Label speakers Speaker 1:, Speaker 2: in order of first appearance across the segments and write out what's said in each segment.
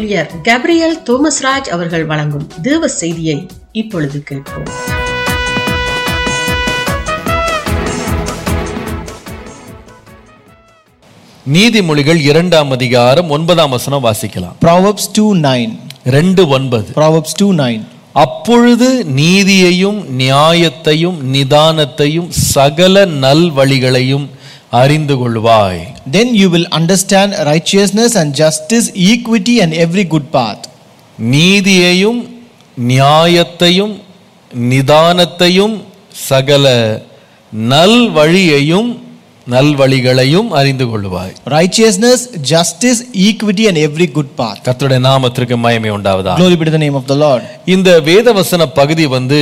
Speaker 1: ஊழியர் கேப்ரியல் தோமஸ்ராஜ் அவர்கள் வழங்கும் தேவ செய்தியை இப்பொழுது கேட்போம்
Speaker 2: நீதிமொழிகள் இரண்டாம் அதிகாரம் ஒன்பதாம் வசனம் வாசிக்கலாம்
Speaker 3: Proverbs 2 9.
Speaker 2: ரெண்டு ஒன்பது
Speaker 3: Proverbs 2 9.
Speaker 2: அப்பொழுது நீதியையும் நியாயத்தையும் நிதானத்தையும் சகல நல்வழிகளையும் அறிந்து கொள்வாய்
Speaker 3: Then you will understand righteousness and justice, equity, and every good path.
Speaker 2: நீதியையும் நியாயத்தையும் நிதானத்தையும் சகல நல்வழியையும் நல்வழிகளையும் அறிந்து கொள்வாய்
Speaker 3: Righteousness, justice, equity, and every good path.
Speaker 2: கர்த்தருடைய நாமத்திற்கு மயமே உண்டாவதா
Speaker 3: Glory be to the name of the Lord.
Speaker 2: இந்த வேதவசன பகுதி வந்து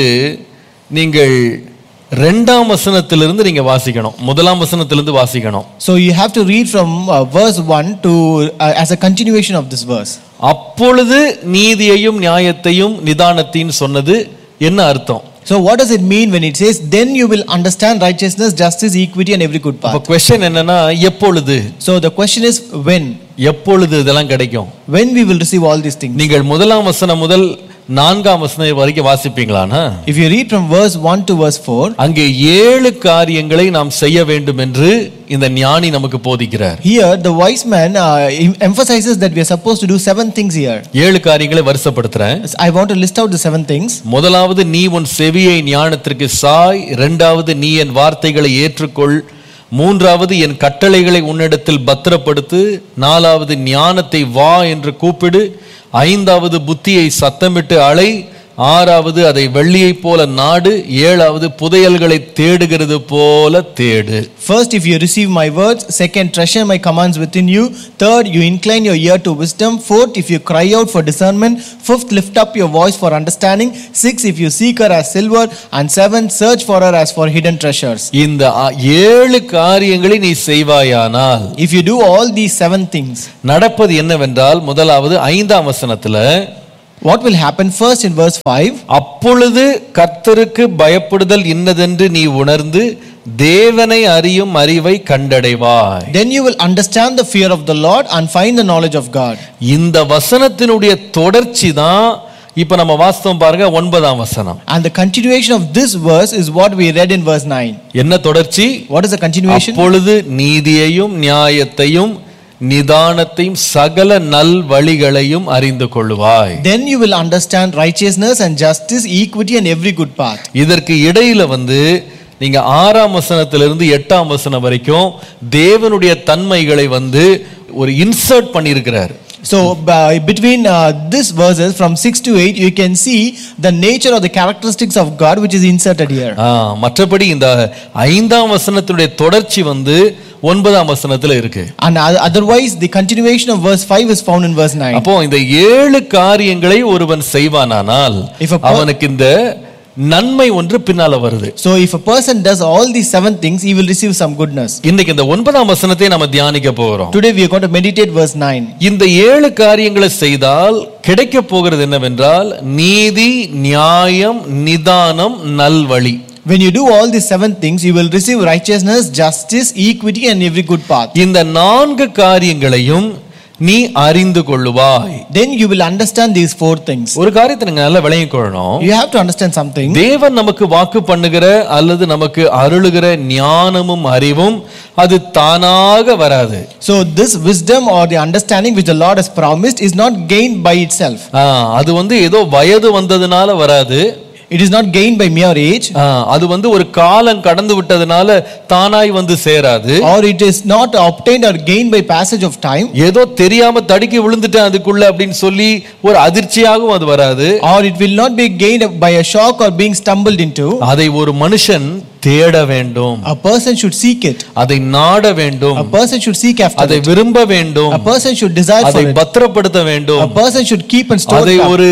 Speaker 2: நீங்கள் ரெண்டாம் வசனத்திலிருந்து நீங்க வாசிக்கணும் முதலாம் வசனத்திலிருந்து வாசிக்கணும்
Speaker 3: So you have to read from uh, verse 1 to uh, as a continuation of this verse.
Speaker 2: அப்பொழுது நீதியையும் நியாயத்தையும் நிதானத்தையும் சொன்னது என்ன அர்த்தம்
Speaker 3: So what does it mean when it says, then you will understand righteousness, justice, equity, and every good
Speaker 2: அப்ப
Speaker 3: path?
Speaker 2: Question என்னன்னா எப்பொழுது
Speaker 3: So the question is when?
Speaker 2: எப்பொழுது இதெல்லாம் கிடைக்கும்
Speaker 3: When we will receive all these things?
Speaker 2: நீங்கள் முதலாம் வசனம் முதல் நான்காம் வசனம் வரைக்கும் வாசிப்பீங்களானா
Speaker 3: If you read from verse 1 to verse 4,
Speaker 2: அங்கே ஏழு காரியங்களை நாம் செய்ய வேண்டும் என்று இந்த ஞானி நமக்கு போதிக்கிறார்
Speaker 3: here the wise man uh, em- emphasizes that we are supposed to do seven things here.
Speaker 2: ஏழு காரியங்களை வருஷப்படுத்துறேன்
Speaker 3: I want to list out the seven things.
Speaker 2: முதலாவது நீ உன் செவியை ஞானத்திற்கு சாய் இரண்டாவது நீ என் வார்த்தைகளை ஏற்றுக்கொள் மூன்றாவது என் கட்டளைகளை உன்னிடத்தில் பத்திரப்படுத்து நாலாவது ஞானத்தை வா என்று கூப்பிடு ஐந்தாவது புத்தியை சத்தமிட்டு அலை ஆறாவது அதை வெள்ளியைப் போல நாடு ஏழாவது புதையல்களை தேடுகிறது போல தேடு
Speaker 3: First, if you receive my words. Second, treasure my commands within you. Third, you incline your ear to wisdom. Fourth, if you cry out for discernment. Fifth, lift up your voice for understanding. Sixth, if you seek her as silver. And seventh, search for her as for hidden treasures.
Speaker 2: இந்த அ- ஏழு காரியங்களை நீ செய்வாயானால்
Speaker 3: If you do all these seven things,
Speaker 2: நடப்பது என்னவென்றால் முதலாவது ஐந்தாம் வசனத்துல
Speaker 3: what will happen? First, in verse 5,
Speaker 2: அப்பொழுது கர்த்தருக்கு பயப்படுதல் இன்னதென்று நீ உணர்ந்து தேவனை அறியும் அறிவை கண்டடைவாய்
Speaker 3: then you will understand the fear of the Lord and find the knowledge of God.
Speaker 2: இந்த வசனத்தினுடைய தொடர்ச்சி தான் இப்ப நம்ம வாஸ்தவம் பாருங்க ஒன்பதாம் வசனம்
Speaker 3: And the continuation of this verse is what we read in verse 9.
Speaker 2: என்ன தொடர்ச்சி
Speaker 3: What is the continuation?
Speaker 2: அப்பொழுது நீதியையும் நியாயத்தையும் நிதானத்தையும் சகல நல் வழிகளையும் அறிந்து கொள்வாய்
Speaker 3: Then you will understand righteousness and justice, equity, and every good path.
Speaker 2: இதற்கு இடையில வந்து நீங்க ஆறாம் வசனத்திலிருந்து எட்டாம் வசனம் வரைக்கும் தேவனுடைய தன்மைகளை வந்து ஒரு இன்சர்ட் பண்ணியிருக்கிறார்
Speaker 3: So, uh, between uh, these verses from 6 to 8, you can see the nature or the characteristics of God which is inserted here.
Speaker 2: ஆ, மற்றபடி இந்த ஐந்தாம் வசனத்தினுடைய தொடர்ச்சி வந்து ஒன்பதாம் வசனத்துல இருக்கு
Speaker 3: And o- otherwise, the continuation of verse 5 is found in verse 9.
Speaker 2: அப்போ இந்த ஏழு காரியங்களை ஒருவன் செய்வானானால்
Speaker 3: If a per-
Speaker 2: அவனுக்கு இந்த நன்மை ஒன்று பின்னால வருது
Speaker 3: So, if a person does all these seven things, he will receive some goodness.
Speaker 2: இன்னைக்கு இந்த ஒன்பதாம் வசனத்தை நம்ம தியானிக்க போகிறோம்
Speaker 3: Today, we are going to meditate verse 9.
Speaker 2: இந்த ஏழு காரியங்களை செய்தால் கிடைக்க போகிறது என்னவென்றால் நீதி நியாயம் நிதானம் நல்வழி
Speaker 3: When you do all these seven things, you will receive righteousness, justice, equity, and every good path.
Speaker 2: இந்த நான்கு காரியங்களையும் நீ அறிந்து கொள்ளுவாய்
Speaker 3: Then you will understand these four things.
Speaker 2: ஒரு காரியத்தை நீங்க நல்லா விளங்கிக் கொள்ளணும்
Speaker 3: You have to understand something.
Speaker 2: தேவன் நமக்கு வாக்கு பண்ணுகிற அல்லது நமக்கு அருளுகிற ஞானமும் அறிவும் அது தானாக வராது
Speaker 3: So, this wisdom or the understanding which the Lord has promised is not gained by itself.
Speaker 2: ஆ, அது வந்து ஏதோ வயது வந்ததுனால வராது
Speaker 3: It is not gained by mere age,
Speaker 2: ஆ, அது வந்து ஒரு காலம் கடந்து விட்டதுனால தானாய் வந்து சேராது
Speaker 3: or it is not obtained or gained by passage of time,
Speaker 2: ஏதோ தெரியாம தடுக்கி விழுந்துட்டேன் அதுக்குள்ள அப்படின்னு சொல்லி ஒரு அதிர்ச்சியாகவும் அது வராது
Speaker 3: or it will not be gained by a shock or being stumbled into.
Speaker 2: அதை ஒரு மனுஷன் தேட வேண்டும்
Speaker 3: A person should seek it.
Speaker 2: அதை நாட வேண்டும்
Speaker 3: A person should seek after
Speaker 2: அதை
Speaker 3: it.
Speaker 2: விரும்ப வேண்டும்
Speaker 3: A person should desire
Speaker 2: அதை
Speaker 3: for it.
Speaker 2: பத்திரப்படுத்த
Speaker 3: A
Speaker 2: வேண்டும்
Speaker 3: person should keep and store
Speaker 2: அதை
Speaker 3: it up.
Speaker 2: ஒரு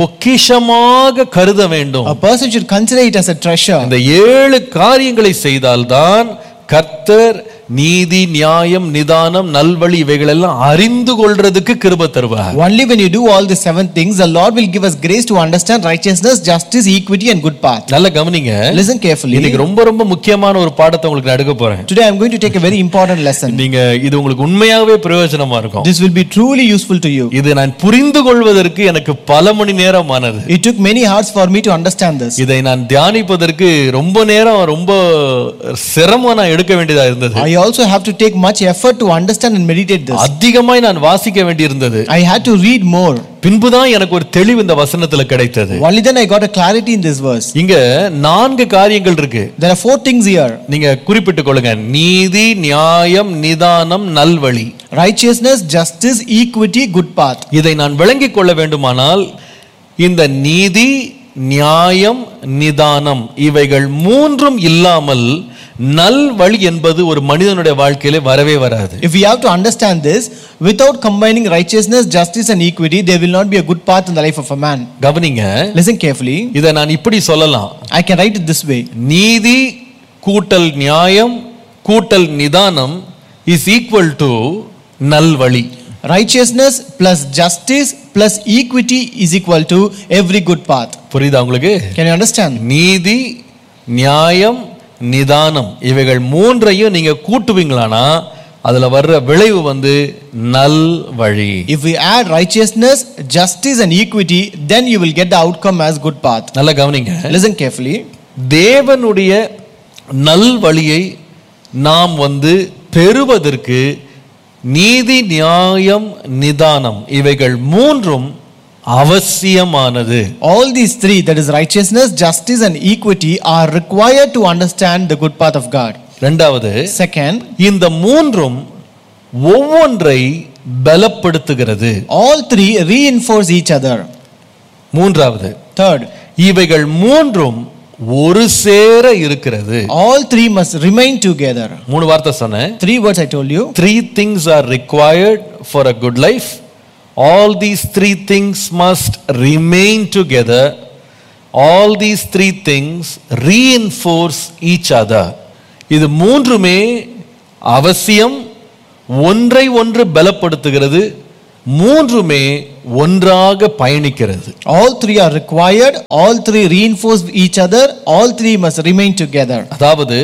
Speaker 2: பொக்கிஷமாக கருத வேண்டும்
Speaker 3: A person should consider it as a treasure.
Speaker 2: இந்த ஏழு காரியங்களை செய்தால்தான் கர்த்தர் கர்த்தர் நீதி நியாயம் நிதானம் நல்வழி இவைகள் எல்லாம் அறிந்து கொள்றதுக்கு கிருப தருவார்
Speaker 3: Only when you do all the seven things, the Lord will give us grace to understand righteousness, justice, equity, and good path.
Speaker 2: நல்ல கவனிங்க
Speaker 3: Listen carefully.
Speaker 2: இன்னைக்கு ரொம்ப ரொம்ப முக்கியமான ஒரு பாடத்தை உங்களுக்கு நான் எடுக்க போறேன்
Speaker 3: Today I'm going to take a very important lesson.
Speaker 2: நீங்க இது உங்களுக்கு உண்மையாகவே பிரயோஜனமா இருக்கும்
Speaker 3: This will be truly useful to you.
Speaker 2: இது நான் புரிந்து கொள்வதற்கு எனக்கு பல மணி நேரம் ஆனது
Speaker 3: It took many hours for me to understand this.
Speaker 2: இதை நான் தியானிப்பதற்கு ரொம்ப நேரம் ரொம்ப சிரமம் நான் எடுக்க வேண்டியதா இருந்தது
Speaker 3: I also have to take much effort to understand and meditate this.
Speaker 2: அதிகமாய் நான் வாசிக்க வேண்டியிருந்தது
Speaker 3: I had to read more.
Speaker 2: பின்புதான் எனக்கு ஒரு தெளிவு இந்த வசனத்துல கிடைத்தது
Speaker 3: Only then I got a clarity in this verse.
Speaker 2: இங்க நான்கு காரியங்கள் இருக்கு
Speaker 3: There are four things here
Speaker 2: நீங்க குறிப்பிட்டுக் கொள்ளுங்க நீதி நியாயம் நிதானம் நல்வழி
Speaker 3: righteousness, justice, equity, good path.
Speaker 2: இதை நான் விளங்கிக் கொள்ள வேண்டுமானால் இந்த நீதி நியாயம் நிதானம் இவைகள் மூன்றும் இல்லாமல் நல்வழி என்பது ஒரு மனிதனுடைய வாழ்க்கையிலே வரவே வராது
Speaker 3: If we have to understand this, without combining righteousness, justice, and equity, there will not be a good path in the life of a man.
Speaker 2: கவனிங்க
Speaker 3: Listen carefully.
Speaker 2: இதை நான் இப்படி சொல்லலாம்
Speaker 3: I can write it this way
Speaker 2: நீதி கூட்டல் நியாயம் கூட்டல் நிதானம் இஸ் ஈக்குவல் டு நல்வழி
Speaker 3: righteousness plus justice plus equity is equal to every good path.
Speaker 2: புரியுதா உங்களுக்கு
Speaker 3: Can you understand?
Speaker 2: நீதி நியாயம் நிதானம் இவைகள் மூன்றையும் நீங்க கூட்டுவீங்களானா அதுல வர்ற விளைவு வந்து நல் வழி
Speaker 3: If we add righteousness, justice, and equity, then you will get the outcome as good path.
Speaker 2: நல்ல கவனிங்க
Speaker 3: Listen carefully.
Speaker 2: தேவனுடைய நல் வழியை நாம் வந்து பெறுவதற்கு நீதி நியாயம் நிதானம் இவைகள் மூன்றும் அவசியமானது
Speaker 3: All these three, that is righteousness, justice, and equity, are required to understand the good path of God.
Speaker 2: ரெண்டாவது
Speaker 3: Second,
Speaker 2: இந்த மூன்றும் ஒவ்வொன்றை பலப்படுத்துகிறது
Speaker 3: all three reinforce each other.
Speaker 2: மூன்றாவது
Speaker 3: Third,
Speaker 2: இவைகள் மூன்றும் ஒரு சேர இருக்கிறது
Speaker 3: all three must remain together.
Speaker 2: மூணு வார்த்தை சொன்னேன்
Speaker 3: Three words I told you.
Speaker 2: Three things are required for a good life all these three things must remain together all these three things reinforce each other இது மூன்றுமே அவசியம் ஒன்றை ஒன்று பலப்படுத்துகிறது மூன்றுமே ஒன்றாக பயணிக்கிறது
Speaker 3: All three are required, all three reinforce each other, all three must remain together.
Speaker 2: அதாவது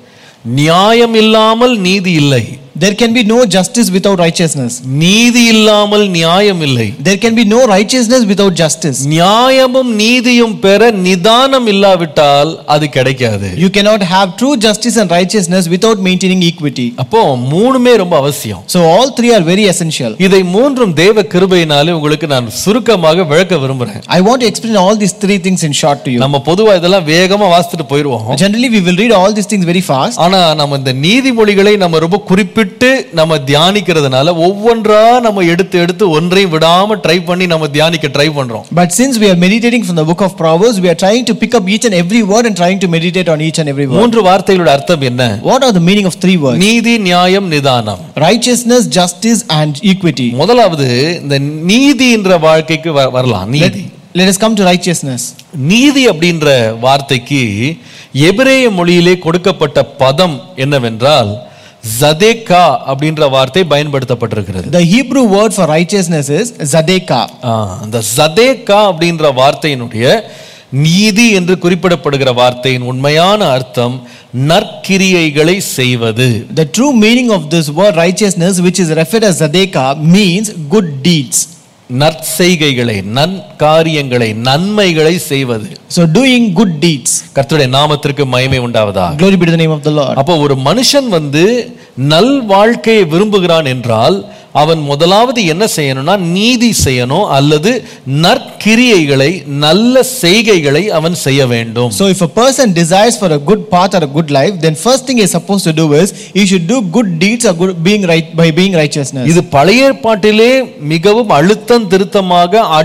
Speaker 2: நியாயம் இல்லாமல் நீதி இல்லை
Speaker 3: There can be no justice without righteousness.
Speaker 2: நீதி இல்லாமல் நியாயம் இல்லை
Speaker 3: There can be no righteousness without justice.
Speaker 2: நியாயமும் நீதியும் பெற நிதானம் இல்லாவிட்டால் அது கிடைக்காது
Speaker 3: You cannot have true justice and righteousness without maintaining equity.
Speaker 2: அப்போ மூணுமே ரொம்ப அவசியம்
Speaker 3: So all three are very essential.
Speaker 2: இதை மூன்றும் தேவ கிருபையினாலே உங்களுக்கு நான் சுருக்கமாக விளக்க விரும்புறேன்
Speaker 3: I want to explain all these three things in short to you.
Speaker 2: நம்ம பொதுவா இதெல்லாம் வேகமா வாசித்துட்டு போயிடுவோம்
Speaker 3: Generally, we will read all these things very fast.
Speaker 2: ஆனா நம்ம இந்த நீதிமொழிகளை நம்ம ரொம்ப குறிப்பிட்டு நம்ம தியானிக்கிறதுனால ஒவ்வொன்றா நம்ம எடுத்து எடுத்து ஒன்றையும் விடாம ட்ரை பண்ணி நம்ம தியானிக்க ட்ரை பண்றோம்
Speaker 3: But since we are meditating from the book of Proverbs, we are trying to pick up each and every word and trying to meditate on each and every word.
Speaker 2: மூன்று வார்த்தைகளோட அர்த்தம் என்ன
Speaker 3: What are the meaning of three words?
Speaker 2: நீதி நியாயம் நிதானம்
Speaker 3: Righteousness, justice, and equity.
Speaker 2: முதலாவது இந்த நீதின்ற வாழ்க்கைக்கு வ- வரலாம்
Speaker 3: Let,
Speaker 2: நீதி
Speaker 3: let us come to righteousness.
Speaker 2: நீதி அப்படின்ற வார்த்தைக்கு எபிரேய மொழியிலே கொடுக்கப்பட்ட பதம் என்னவென்றால் ஜதேகா அப்படின்ற வார்த்தை பயன்படுத்தப்பட்டிருக்கிறது
Speaker 3: The Hebrew word for righteousness is Zadeka.
Speaker 2: ஆ, அந்த ஜதேகா அப்படின்ற வார்த்தையினுடைய நீதி என்று குறிப்பிடப்படுகிற வார்த்தையின் உண்மையான அர்த்தம் நற்கிரியைகளை செய்வது
Speaker 3: The true meaning of this word righteousness, which is referred as Zadeka, means good deeds.
Speaker 2: நற்செய்கைகளை நற்காரியங்களை நன்மைகளை செய்வது
Speaker 3: So doing good deeds.
Speaker 2: கர்த்தருடைய நாமத்திற்கு மகிமை உண்டாவதா
Speaker 3: Glory be to the name of the Lord.
Speaker 2: அப்போ ஒரு மனுஷன் வந்து நல் வாழ்க்கையை விரும்புகிறான் என்றால் அவன் முதலாவது என்ன செய்யணும்னா நீதி செய்யணும் அல்லது நற்கிரியைகளை நல்ல செய்கைகளை அவன் செய்ய வேண்டும்
Speaker 3: So if a person desires for a good path or a good life, then first thing he is supposed to do is he should do good deeds or good being right by being righteousness.
Speaker 2: இது பழைய ஏற்பாட்டிலே மிகவும் அழுத்தம் திருத்தமாக அடிக்கடி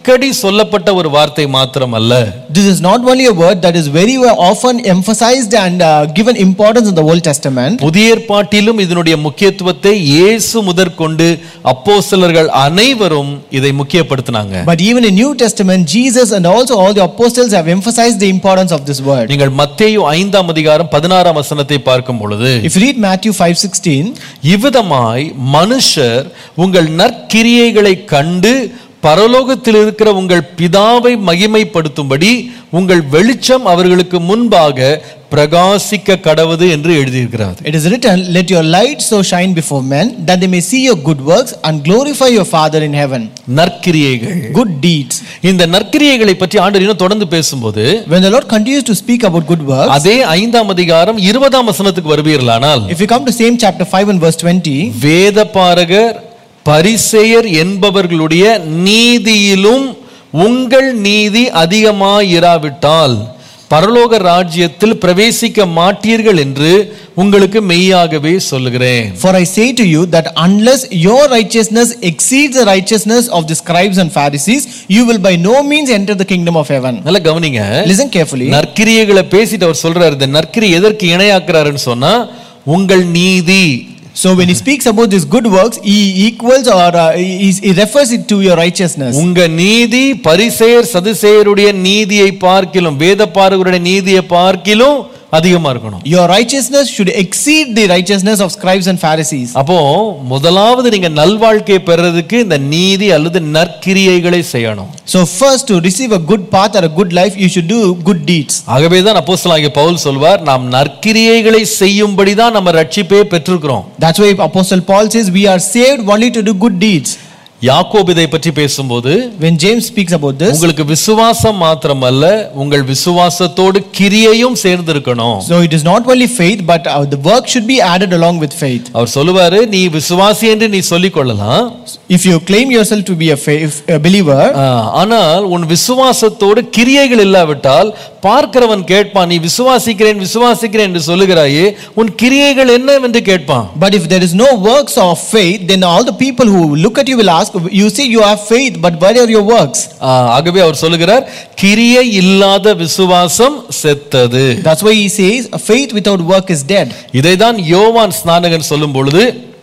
Speaker 2: அடிக்கடி சொல்லப்பட்ட ஒரு வார்த்தை மாத்திரமல்ல
Speaker 3: This is not only a word that is very well often emphasized and uh, given importance in the Old Testament.
Speaker 2: புதிய ஏற்பாட்டிலும் இதனுடைய முக்கியத்துவத்தை இயேசு முதற்கொண்டு அப்போஸ்தலர்கள் அனைவரும் இதை முக்கியப்படுத்தினாங்க
Speaker 3: But even in New Testament, Jesus and also all the apostles have emphasized the importance of this word.
Speaker 2: நீங்கள் மத்தேயு ஐந்தாம் அதிகாரம் பதினாறாம் வசனத்தை பார்க்கும் பொழுது
Speaker 3: If you read Matthew 5:16,
Speaker 2: இவ்விதமாய் மனுஷர் உங்கள் நற்கிரியைகளை கண்டு பரலோகத்தில் இருக்கிற உங்கள் பிதாவை மகிமைப்படுத்தும்படி உங்கள் வெளிச்சம் அவர்களுக்கு முன்பாக பிரகாசிக்க கடவுது என்று எழுதியிருக்கிறார்
Speaker 3: it is written, Let your light so shine before men that they may see your good works and glorify your Father in heaven.
Speaker 2: நற்கிரியைகள்
Speaker 3: Good deeds.
Speaker 2: இந்த நற்கிரியைகளை பற்றி ஆண்டவர் இன்னும் தொடர்ந்து பேசும்போது
Speaker 3: When the Lord continues to speak about good works,
Speaker 2: அதே ஐந்தாம் அதிகாரம் இருபதாம் வசனத்துக்கு வருவீர்களானால்
Speaker 3: if you come to same chapter 5 and verse 20,
Speaker 2: வேத பாரகர் பரிசேயர் என்பவர்களுடைய நீதியிலும் உங்கள் நீதி அதிகமாயிராவிட்டால் பரலோக ராஜ்யத்தில் பிரவேசிக்க மாட்டீர்கள் என்று உங்களுக்கு மெய்யாகவே சொல்லுகிறேன்
Speaker 3: For I say to you that unless your righteousness exceeds the righteousness of the scribes and Pharisees, you will by no means enter the kingdom of heaven.
Speaker 2: நல்ல கவனிங்க
Speaker 3: Listen carefully.
Speaker 2: நற்கிரியைகளை பேசிட்டு அவர் சொல்றாரு இந்த நற்கிரி எதற்கு இணையாக்குறாருன்னு சொன்னா உங்கள் நீதி
Speaker 3: So when he speaks about these good works, he equals or uh, he, he refers it to your righteousness.
Speaker 2: உங்க நீதி பரிசேயர் சதுசேயருடைய நீதியை பார்க்கிலும் வேத பாரகருடைய நீதியை பார்க்கிலும் அதிகமா இருக்கணும்
Speaker 3: Your righteousness should exceed the righteousness of scribes and Pharisees.
Speaker 2: அப்போ முதலாவது நீங்க நல்வாழ்க்கையை பெறதுக்கு இந்த நீதி அல்லது நற்கிரியைகளை செய்யணும்
Speaker 3: So first to receive a good path or a good life, you should do good deeds.
Speaker 2: ஆகவே தான் அப்போஸ்தலனாகிய பவுல் சொல்வார் நாம் நற்கிரியைகளை செய்யும்படி தான் நம்ம ரட்சிப்பே பெற்றிருக்கிறோம்
Speaker 3: That's why Apostle Paul says we are saved only to do good deeds.
Speaker 2: யாக்கோபு இதை பற்றி பேசும்போது
Speaker 3: When James speaks about this,
Speaker 2: உங்களுக்கு விசுவாசம் மாத்திரமல்ல உங்கள் விசுவாசத்தோடு கிரியையும் சேர்ந்து இருக்கணும்
Speaker 3: so it is not only faith, but uh, the work should be added along with faith.
Speaker 2: அவர் சொல்லுவாரு நீ விசுவாசி என்று நீ சொல்லிக் கொள்ளலாம்
Speaker 3: If you claim yourself to be a, faith, a believer,
Speaker 2: ஆ, ஆனால் உன் விசுவாசத்தோடு கிரியைகள் இல்லாவிட்டால் பார்க்கிறவன் கேட்பான் நீ விசுவாசிக்கிறேன் விசுவாசிக்கிறேன் என்று சொல்லுகிறாயே உன் கிரியைகள் என்னவென்று கேட்பான்
Speaker 3: but if there is no works of faith, then all the people who look at you will ask, You say you have faith, but where are your works?
Speaker 2: ஆ, ஆகவே அவர் சொல்லுகிறார் கிரியை இல்லாத விசுவாசம் செத்தது
Speaker 3: That's why he says, A faith without work is dead.
Speaker 2: இதைதான் யோவான் ஸ்நானகன் சொல்லும் பொழுது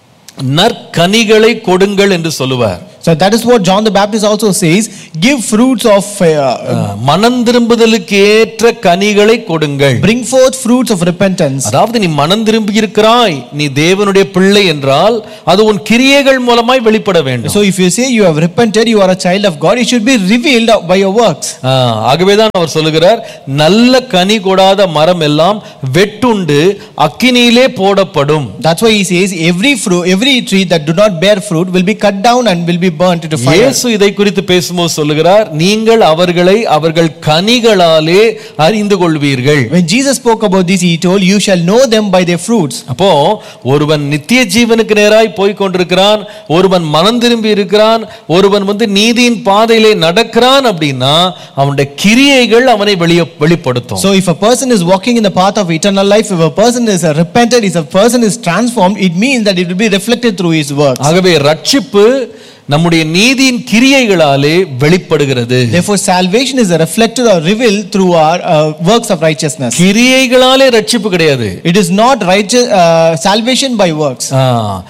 Speaker 2: நற்கனிகளை கொடுங்கள் என்று சொல்லுவார்
Speaker 3: So that is what John the Baptist also says give fruits of, uh,
Speaker 2: ஆ, மனம் திரும்புதலுக்கு ஏற்ற கனிகளை கொடுங்கள்
Speaker 3: bring forth fruits of repentance.
Speaker 2: அதாவது நீ மனம் திரும்பி இருக்கிறாய் நீ தேவனுடைய பிள்ளை என்றால் அது உன் கிரியைகள் மூலமாய் வெளிப்பட வேண்டும்
Speaker 3: So if you say you have repented, you are a child of God, it should be revealed by your works.
Speaker 2: ஆ, ஆகவேதான் அவர் சொல்லுகிறார் நல்ல கனி கொடாத மரம் எல்லாம் வெட்டுண்டு அக்கினியிலே போடப்படும்
Speaker 3: That's why he says every fruit, every tree that do not bear fruit will be cut down and will be burnt into fire.
Speaker 2: இயேசு இதை குறித்து பேசும்போது சொல்லுகிறார் நீங்கள் அவர்களை அவர்கள் கனிகளாலே அறிந்து கொள்வீர்கள்
Speaker 3: When Jesus spoke about this, he told, You shall know them by their fruits.
Speaker 2: அப்போ ஒருவன் நித்திய ஜீவனுக்கு நேராய் போய் கொண்டிருக்கிறான் ஒருவன் மனம் திரும்பி இருக்கிறான் ஒருவன் வந்து நீதியின் பாதையிலே நடக்கிறான் அப்படின்னா அவனுடைய கிரியைகள் அவனை வெளிய வெளிப்படுத்தும்
Speaker 3: So if a person is walking in the path of eternal life, if a person is uh, repented, if a person is transformed, it means that it will be reflected through his works.
Speaker 2: ஆகவே ரட்சிப்பு நம்முடைய நீதியின் கிரியைகளாலே வெளிப்படுகிறது
Speaker 3: Therefore, salvation is reflected or revealed through our uh, works of righteousness.
Speaker 2: கிரியைகளாலே ரட்சிப்பு கிடையாது
Speaker 3: It is not righteous uh, salvation by works.
Speaker 2: ஆ,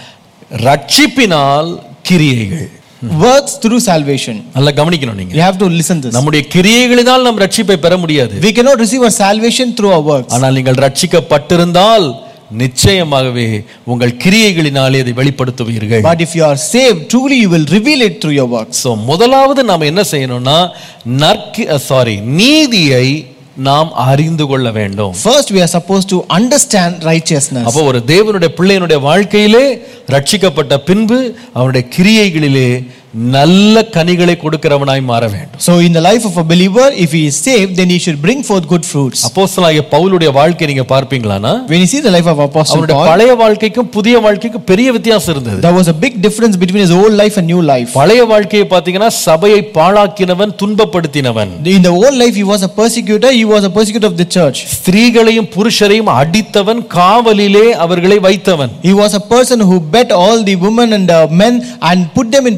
Speaker 2: ரட்சிப்பினால் கிரியைகள்
Speaker 3: Works through salvation.
Speaker 2: நல்லா கவனிக்கணும் நீங்க
Speaker 3: You have to listen this.
Speaker 2: நம்முடைய கிரியைகளினால் நாம் ரட்சிப்பை பெற முடியாது
Speaker 3: We cannot receive our salvation through our works.
Speaker 2: ஆனால் நீங்கள் ரட்சிக்கப்பட்டிருந்தால் நிச்சயமாகவே உங்கள் கிரியைகளினாலே அதை வெளிப்படுத்துவீர்கள்
Speaker 3: But if you are saved, truly you will reveal it through your works.
Speaker 2: So முதலாவது நாம் என்ன செய்யணும்னா நற்கி சாரி நீதியை நாம் அறிந்து கொள்ள வேண்டும்
Speaker 3: First, we are supposed to understand righteousness.
Speaker 2: அப்போ ஒரு தேவனுடைய பிள்ளையினுடைய வாழ்க்கையிலே ரட்சிக்கப்பட்ட பின்பு அவனுடைய கிரியைகளிலே நல்ல கனிகளை கொடுக்கிறவனாய் மாற வேண்டும்
Speaker 3: So, in the life of a believer, if he is saved, then he should bring forth good fruits.
Speaker 2: அப்போஸ்தலனாகிய பவுலுடைய வாழ்க்கை நீங்க பார்ப்பீங்களானா
Speaker 3: When you see the life of Apostle
Speaker 2: அவருடைய
Speaker 3: Paul,
Speaker 2: பழைய வாழ்க்கைக்கும் புதிய வாழ்க்கைக்கும் பெரிய வித்தியாசம் இருந்தது
Speaker 3: there was a big difference between his old life and new life.
Speaker 2: பழைய வாழ்க்கையை பார்த்தீங்கன்னா சபையை பாழாக்கினவன் துன்பப்படுத்தினவன்
Speaker 3: In the old life, he was a persecutor, he was a persecutor of the church.
Speaker 2: ஸ்திரீகளையும் புருஷரையும் அடித்தவன் காவலிலே அவர்களை வைத்தவன்
Speaker 3: He was a person who bet all the women and uh, men and put them in prison.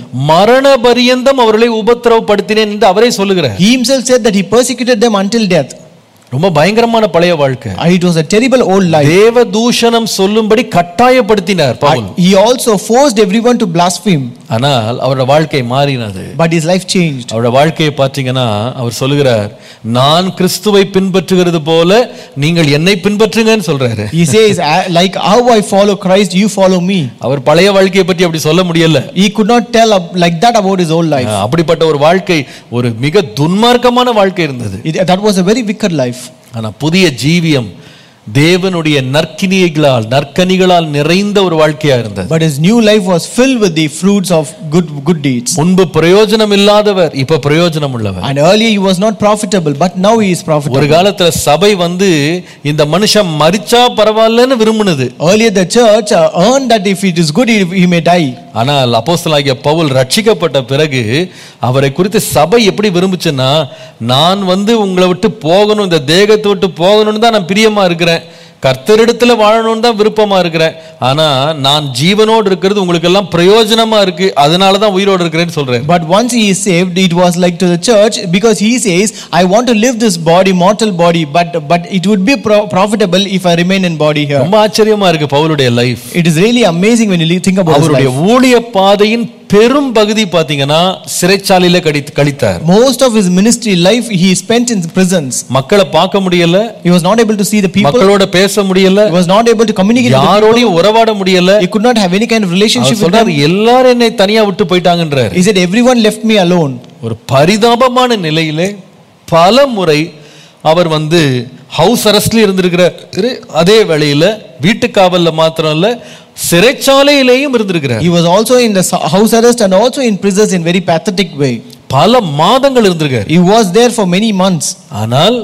Speaker 2: மரண பரியந்தம் அவர்களை உபத்திரவப்படுத்தினேன் என்று அவரே சொல்லுகிறார்
Speaker 3: He himself said that he persecuted them until death.
Speaker 2: ரொம்ப பயங்கரமான பழைய வாழ்க்கை
Speaker 3: And It was a terrible old life.
Speaker 2: தேவ தூஷணம் சொல்லும்படி கட்டாயப்படுத்தினார் Pavul
Speaker 3: And He also forced everyone to blaspheme,
Speaker 2: ஆனால் அவரோட வாழ்க்கை மாறினது
Speaker 3: but his life changed.
Speaker 2: அவரோட வாழ்க்கையை பார்த்தீங்கன்னா அவர் சொல்லுகிறார் நான் கிறிஸ்துவை பின்பற்றுகிறது போல நீங்கள் என்னை பின்பற்றுங்கன்னு சொல்றாரு
Speaker 3: He says, "I- like how I follow Christ, you follow me.
Speaker 2: அவர் பழைய வாழ்க்கையை பற்றி அப்படி சொல்ல முடியல
Speaker 3: He could not tell ab- like that about his old life.
Speaker 2: அப்படிப்பட்ட ஒரு வாழ்க்கை ஒரு மிக துன்மார்க்கமான வாழ்க்கை இருந்தது
Speaker 3: It- that was a very wicked life.
Speaker 2: ஆனா புதிய ஜீவியம் தேவனுடைய நற்கினிகளால் நற்கனிகளால் நிறைந்த ஒரு வாழ்க்கையா இருந்தது
Speaker 3: But his new life was filled with the fruits of good good deeds.
Speaker 2: முன்பு பிரயோஜனம் இல்லாதவர் இப்ப பிரயோஜனம் உள்ளவர்
Speaker 3: And earlier he was not profitable, but now he is
Speaker 2: ஒரு
Speaker 3: profitable.
Speaker 2: காலத்துல சபை வந்து இந்த மனுஷன் மரிச்சா பரவாயில்லன்னு விரும்பினது
Speaker 3: Earlier the church uh, earned that if it is good, he, he may die.
Speaker 2: ஆனால் அப்போஸ்தலனாகிய பவுல் ரட்சிக்கப்பட்ட பிறகு அவரை குறித்து சபை எப்படி விரும்புச்சுன்னா நான் வந்து உங்களை விட்டு போகணும் இந்த தேகத்தை விட்டு போகணும்னு தான் நான் பிரியமா இருக்கிறேன் கர்த்தரிடத்துல வாழணும்னு தான் விருப்பமா இருக்கிறேன் ஆனா நான் ஜீவனோடு இருக்கிறது உங்களுக்கு எல்லாம் பிரயோஜனமா இருக்கு அதனால தான் உயிரோடு இருக்கிறேன்னு சொல்றேன்
Speaker 3: But once he is saved, it was like to the church because he says, I want to live this body, mortal body, but but it would be pro- profitable if I remain in body here.
Speaker 2: ரொம்ப ஆச்சரியமா இருக்கு பவுலுடைய life
Speaker 3: It is really amazing when you think about his
Speaker 2: அவருடைய
Speaker 3: life.
Speaker 2: ஊழிய பாதையின் பெரும் பகுதி பாத்தீங்கன்னா சிறைச்சாலையில கடி கழித்தார்
Speaker 3: Most of his ministry life he spent in prisons.
Speaker 2: மக்களை பார்க்க முடியல
Speaker 3: He was not able to see the people.
Speaker 2: மக்களோட பேச முடியல
Speaker 3: He was not able to communicate with the people.
Speaker 2: யாரோடையும் உறவாட முடியல
Speaker 3: He could not have any kind of relationship
Speaker 2: our
Speaker 3: with them.
Speaker 2: சொல்றாரு எல்லாரும் என்னை தனியா விட்டு போயிட்டாங்கன்றாரு
Speaker 3: He said, Everyone left me alone.
Speaker 2: ஒரு பரிதாபமான நிலையிலே பல முறை அவர் வந்து ஹவுஸ் அரெஸ்ட்ல இருந்திருக்கிறாரு அதே வேளையில வீட்டு காவல்ல மாத்திரம் இல்ல சிறைச்சாலையிலேயும் இருந்திருக்கிறார்
Speaker 3: He was also in the s- house arrest and also in prisons in very pathetic way.
Speaker 2: பல மாதங்கள் இருந்திருக்காரு
Speaker 3: He was there for many months.
Speaker 2: ஆனால்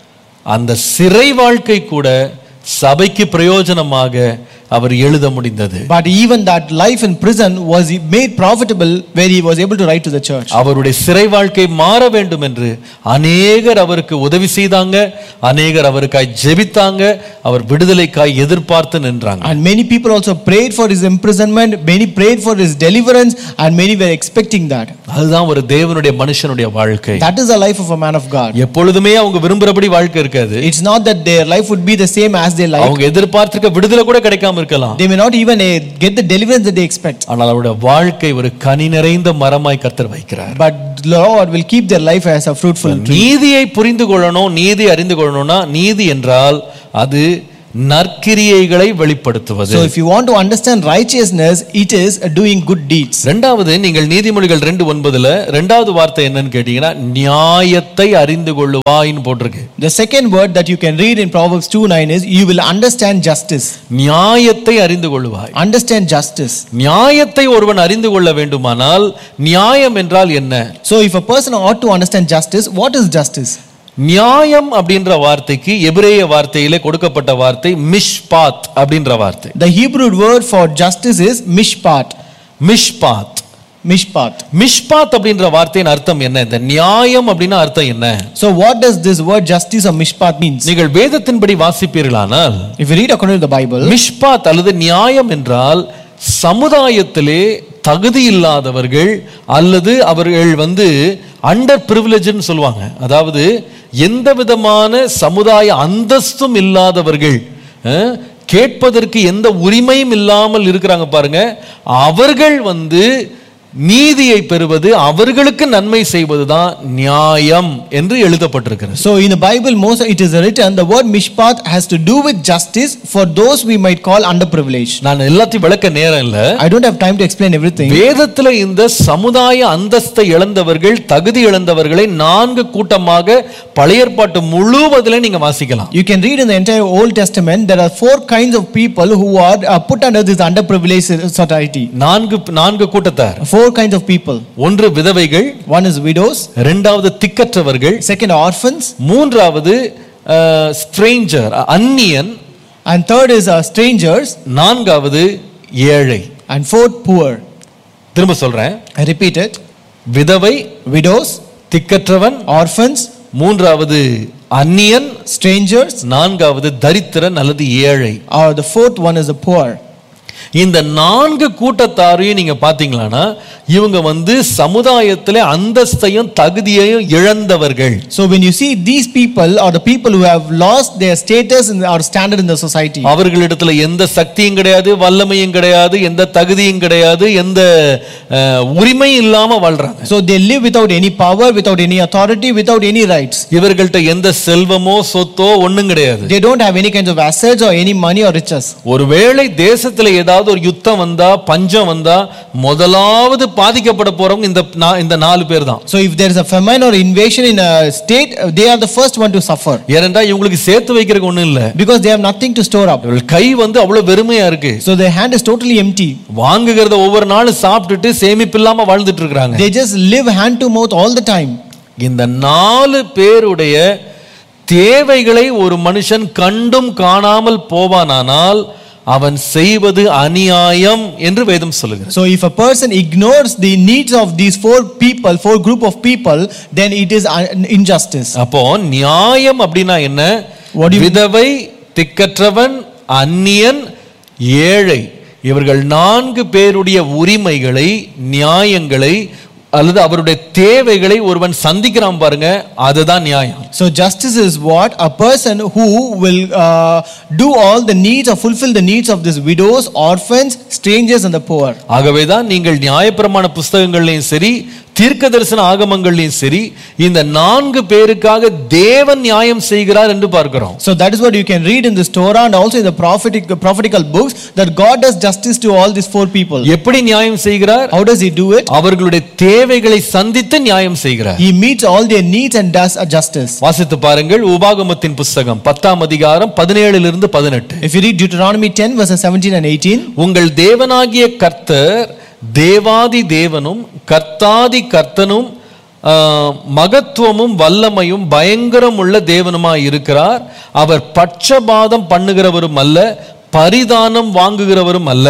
Speaker 2: அந்த சிறை வாழ்க்கை கூட சபைக்கு பிரயோஜனமாக அவர் எழுத முடிந்தது
Speaker 3: But even that life in prison was made profitable where he was able to write to the church.
Speaker 2: அவருடைய சிறை வாழ்க்கை மாற வேண்டும் என்று அநேகர் அவருக்கு உதவி செய்தாங்க அநேகர் அவருக்காய் ஜெபித்தாங்க அவர் விடுதலைக்காய் எதிர்பார்த்து நின்றாங்க
Speaker 3: And many people also prayed for his imprisonment, many prayed for his deliverance, and many were expecting that.
Speaker 2: அதுதான் ஒரு தேவனுடைய மனுஷனுடைய வாழ்க்கை
Speaker 3: That is the life of a man of God.
Speaker 2: எப்பொழுதுமே அவங்க விரும்புறபடி வாழ்க்கை இருக்காது
Speaker 3: It's not that their life would be the same as they like.
Speaker 2: அவங்க எதிர்பார்த்திருக்க விடுதலை கூட கிடைக்காம இருக்கலாம்
Speaker 3: They may not even eh, get the deliverance that they expect.
Speaker 2: ஆனால் அவருடைய வாழ்க்கை ஒரு கனி நிறைந்த மரமாய் கர்த்தர் வைக்கிறார்
Speaker 3: But the Lord will keep their life as a fruitful tree.
Speaker 2: நீதியை புரிந்து கொள்ளணும் நீதி அறிந்து கொள்ளணும்னா நீதி என்றால் அது நற்கிரியைகளை வெளிப்படுத்துவது
Speaker 3: So if you want to understand righteousness, it is uh, doing good deeds.
Speaker 2: ரெண்டாவது நீங்கள் நீதிமொழிகள் ரெண்டு ஒன்பதுல ரெண்டாவது வார்த்தை என்னன்னு கேட்டீங்கன்னா நியாயத்தை அறிந்து கொள்ளுவாயின்னு போட்டிருக்கு
Speaker 3: The second word that you can read in Proverbs 2 9 is you will understand justice.
Speaker 2: நியாயத்தை அறிந்து கொள்ளுவாய்
Speaker 3: Understand justice.
Speaker 2: நியாயத்தை ஒருவன் அறிந்து கொள்ள வேண்டுமானால் நியாயம் என்றால் என்ன
Speaker 3: So if a person ought to understand justice, what is justice?
Speaker 2: நியாயம் அப்படின்ற வார்த்தைக்கு எபிரேய வார்த்தையிலே கொடுக்கப்பட்ட வார்த்தை மிஷ்பாத் அப்படின்ற வார்த்தை
Speaker 3: The Hebrew word for justice is mishpat.
Speaker 2: மிஷ்பாத்
Speaker 3: Mishpat.
Speaker 2: மிஷ்பாத் அப்படின்ற வார்த்தையின் அர்த்தம் என்ன இந்த நியாயம் அப்படின்னா அர்த்தம் என்ன
Speaker 3: So what does this word justice or mishpat means?
Speaker 2: நீங்கள் வேதத்தின்படி வாசிப்பீர்களானால்
Speaker 3: If you read according to the Bible,
Speaker 2: மிஷ்பாத் அல்லது நியாயம் என்றால் சமுதாயத்திலே தகுதி இல்லாதவர்கள் அல்லது அவர்கள் வந்து அண்டர் பிரிவிலேஜ்னு சொல்லுவாங்க அதாவது எந்த விதமான சமுதாய அந்தஸ்தும் இல்லாதவர்கள் அஹ், கேட்பதற்கு எந்த உரிமையும் இல்லாமல் இருக்கிறாங்க பாருங்க அவர்கள் வந்து நீதியை பெறுவது அவர்களுக்கு நன்மை செய்வதுதான் நியாயம் என்று எழுதப்பட்டிருக்கிறது
Speaker 3: so in the Bible, most it is written the word mishpat has to do with justice for those we might call underprivileged.
Speaker 2: நான் எல்லாத்தையும் விளக்க நேரம் இல்லை
Speaker 3: I don't have time to explain everything.
Speaker 2: வேதத்துல இந்த சமுதாய அந்தஸ்தை இழந்தவர்கள் தகுதி இழந்தவர்களை நான்கு கூட்டமாக பழைய ஏற்பாட்டு முழுவதிலே நீங்க வாசிக்கலாம்
Speaker 3: You can read in the entire Old Testament there are four kinds of people who are uh, put under this underprivileged society.
Speaker 2: நான்கு நான்கு கூட்டத்தார்
Speaker 3: Four kinds of people.
Speaker 2: ஒன்று விதவைகள்
Speaker 3: One is widows,
Speaker 2: இரண்டாவது திக்கற்றவர்கள்
Speaker 3: second orphans,
Speaker 2: மூன்றாவது stranger அந்நியன்
Speaker 3: and third is uh, strangers,
Speaker 2: நான்காவது ஏழை
Speaker 3: and fourth poor.
Speaker 2: திரும்ப சொல்றேன்
Speaker 3: I repeat it:
Speaker 2: விதவை
Speaker 3: widows,
Speaker 2: திக்கற்றவன்
Speaker 3: orphans,
Speaker 2: மூன்றாவது அந்நியன்
Speaker 3: strangers,
Speaker 2: நான்காவது தரித்திரன் அல்லது ஏழை
Speaker 3: or the fourth one is the poor.
Speaker 2: இந்த நான்கு கூட்டத்தாரையும் நீங்க பாத்தீங்களான்னா இவங்க வந்து சமுதாயத்திலே அந்தஸ்தையும் தகுதியையும் இழந்தவர்கள்
Speaker 3: So when you see these people are the people who have lost their status in, or standard in the society.
Speaker 2: அவர்களிடத்துல எந்த சக்தியும் கிடையாது வல்லமையும் கிடையாது எந்த தகுதியும் கிடையாது எந்த அஹ், உரிமையும் இல்லாம வாழ்றாங்க
Speaker 3: So they live without any power, without any authority, without any rights.
Speaker 2: இவர்கள்ட்ட எந்த செல்வமோ சொத்தோ ஒண்ணும் கிடையாது
Speaker 3: They don't have any kinds of assets or any money or riches.
Speaker 2: ஒருவேளை தேசத்துல ஏதாவது ஒரு யுத்தம் வந்தா பஞ்சம் வந்தா முதலாவது பாதிக்கப்பட போறவங்க இந்த நா- இந்த நாலு பேர் தான்
Speaker 3: So if there is a famine or invasion in a state, uh, they are the first one to suffer
Speaker 2: ஏனென்றா இவங்களுக்கு சேர்த்து வைக்கிறதுக்கு ஒண்ணும் இல்ல
Speaker 3: because they have nothing to store up.
Speaker 2: இவர்கள் கை வந்து அவ்வளவு வெறுமையா இருக்கு
Speaker 3: So their hand is totally empty.
Speaker 2: வாங்குகிறத ஒவ்வொரு நாளும் சாப்பிட்டுட்டு சேமிப்பு இல்லாம வாழ்ந்துட்டு இருக்கிறாங்க
Speaker 3: They just live hand to mouth all the time.
Speaker 2: இந்த நாலு பேருடைய தேவைகளை ஒரு மனுஷன் கண்டும் காணாமல் போவானானால் அவன் செய்வது அநியாயம் என்று வேதம் சொல்லுகிறது
Speaker 3: So if a person ignores the needs of these four people, four group of people, then it is un- injustice.
Speaker 2: அப்போ நியாயம் அப்படின்னா என்ன
Speaker 3: What do you-
Speaker 2: விதவை திக்கற்றவன் அந்நியன் ஏழை இவர்கள் நான்கு பேருடைய உரிமைகளை நியாயங்களை அல்லது அவருடைய தேவைகளை ஒருவன் சந்திக்கிறான் பாருங்க அதுதான் நியாயம்
Speaker 3: So justice is what a person who will uh, do all the needs or fulfill the needs of these widows, orphans, strangers, and the poor.
Speaker 2: ஆகவேதான் நீங்கள் நியாயப்பிரமாண புஸ்தகங்கள்லையும் சரி தீர்க்க தரிசன ஆகமங்கள்லையும் சரி இந்த நான்கு பேருக்காக தேவன் நியாயம் செய்கிறார் என்று பார்க்கிறோம்
Speaker 3: So that is what you can read in this Torah and also in the prophetic prophetical books that God does justice to all these four people.
Speaker 2: எப்படி நியாயம் செய்கிறார்
Speaker 3: How does He do it?
Speaker 2: அவர்களுடைய தேவைகளை சந்தித்து நியாயம் செய்கிறார்
Speaker 3: He meets all their needs and does a justice.
Speaker 2: வாசித்து பாருங்கள் உபாகமத்தின் புஸ்தகம் பத்தாம் அதிகாரம் பதினேழிலிருந்து பதினெட்டு
Speaker 3: If you read Deuteronomy 10 verses 17 and 18,
Speaker 2: உங்கள் தேவனாகிய கர்த்தர் தேவாதி தேவனும் கர்த்தாதி கர்த்தனும் ஆ, மகத்துவமும் வல்லமையும் பயங்கரம் உள்ள தேவனுமாய் இருக்கிறார் அவர் பட்சபாதம் பண்ணுகிறவரும் அல்ல பரிதானம் வாங்குகிறவரும் அல்ல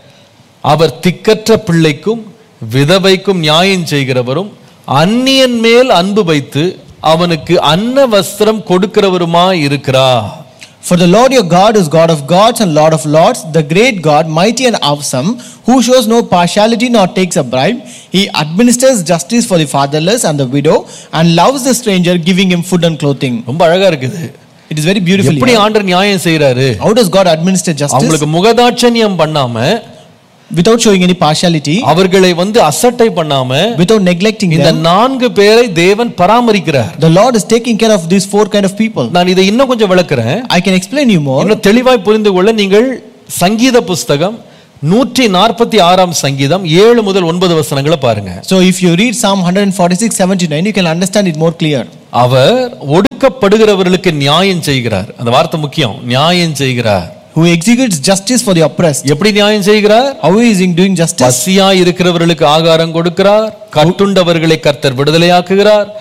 Speaker 2: அவர் திக்கற்ற பிள்ளைக்கும் விதவைக்கும் நியாயம் செய்கிறவரும் அந்நியன் மேல் அன்பு வைத்து அவனுக்கு அன்ன வஸ்திரம் கொடுக்கிறவருமாய் இருக்கிறார்
Speaker 3: For the Lord your God is God of gods and Lord of lords, the great God, mighty and awesome, who shows no partiality nor takes a bribe. He administers justice for the fatherless and the widow and loves the stranger, giving him food and clothing.
Speaker 2: ரொம்ப அழகா இருக்குது
Speaker 3: It is very beautiful.
Speaker 2: எப்படி
Speaker 3: here.
Speaker 2: ஆண்டர் நியாயம் செய்யறாரு
Speaker 3: How does God administer justice
Speaker 2: அவங்களுக்கு முகதாட்சண்யம் பண்ணாம
Speaker 3: without showing any partiality,
Speaker 2: அவர்களை வந்து அசட்டை பண்ணாம
Speaker 3: without neglecting
Speaker 2: இந்த
Speaker 3: them?
Speaker 2: நான்கு பேரை தேவன் பராமரிக்கிறார்
Speaker 3: The Lord is taking care of these four kind of people.
Speaker 2: நான் இதை இன்னும் கொஞ்சம் விளக்குறேன்
Speaker 3: I can explain you more.
Speaker 2: இன்னும் தெளிவாய் புரிந்து கொள்ள நீங்கள் சங்கீத புஸ்தகம் நூற்றி நாற்பத்தி ஆறாம் சங்கீதம் ஏழு முதல் ஒன்பது வசனங்களை பாருங்க
Speaker 3: So if you read Psalm 146, 79, you can understand it more clear.
Speaker 2: அவர் ஒடுக்கப்படுகிறவர்களுக்கு நியாயம் செய்கிறார் அந்த வார்த்தை முக்கியம் நியாயம் செய்கிறார்
Speaker 3: Who executes justice for the oppressed.
Speaker 2: எப்படி நியாயம் செய்கிறார்
Speaker 3: How is he doing justice?
Speaker 2: பசியா இருக்கிறவர்களுக்கு ஆகாரம் கொடுக்கிறார் கட்டுண்டவர்களை கர்த்தர் விடுதலையாக்குகிறார்